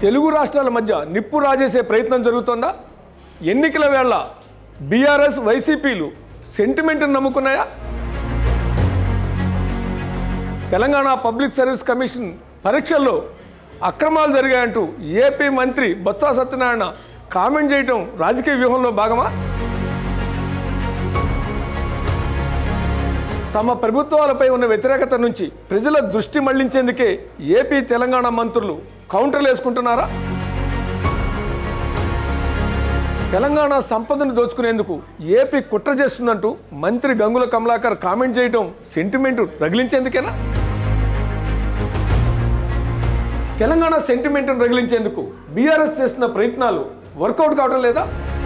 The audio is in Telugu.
తెలుగు రాష్ట్రాల మధ్య నిప్పు రాజేసే ప్రయత్నం జరుగుతోందా ఎన్నికల వేళ బీఆర్ఎస్ వైసీపీలు సెంటిమెంట్ని నమ్ముకున్నాయా తెలంగాణ పబ్లిక్ సర్వీస్ కమిషన్ పరీక్షల్లో అక్రమాలు జరిగాయంటూ ఏపీ మంత్రి బొత్స సత్యనారాయణ కామెంట్ చేయటం రాజకీయ వ్యూహంలో భాగమా తమ ప్రభుత్వాలపై ఉన్న వ్యతిరేకత నుంచి ప్రజల దృష్టి మళ్లించేందుకే ఏపీ తెలంగాణ మంత్రులు కౌంటర్లు వేసుకుంటున్నారా తెలంగాణ సంపదను దోచుకునేందుకు ఏపీ కుట్ర చేస్తుందంటూ మంత్రి గంగుల కమలాకర్ కామెంట్ చేయటం సెంటిమెంట్ రగిలించేందుకేనా తెలంగాణ సెంటిమెంట్ను రగిలించేందుకు బీఆర్ఎస్ చేస్తున్న ప్రయత్నాలు వర్కౌట్ కావడం లేదా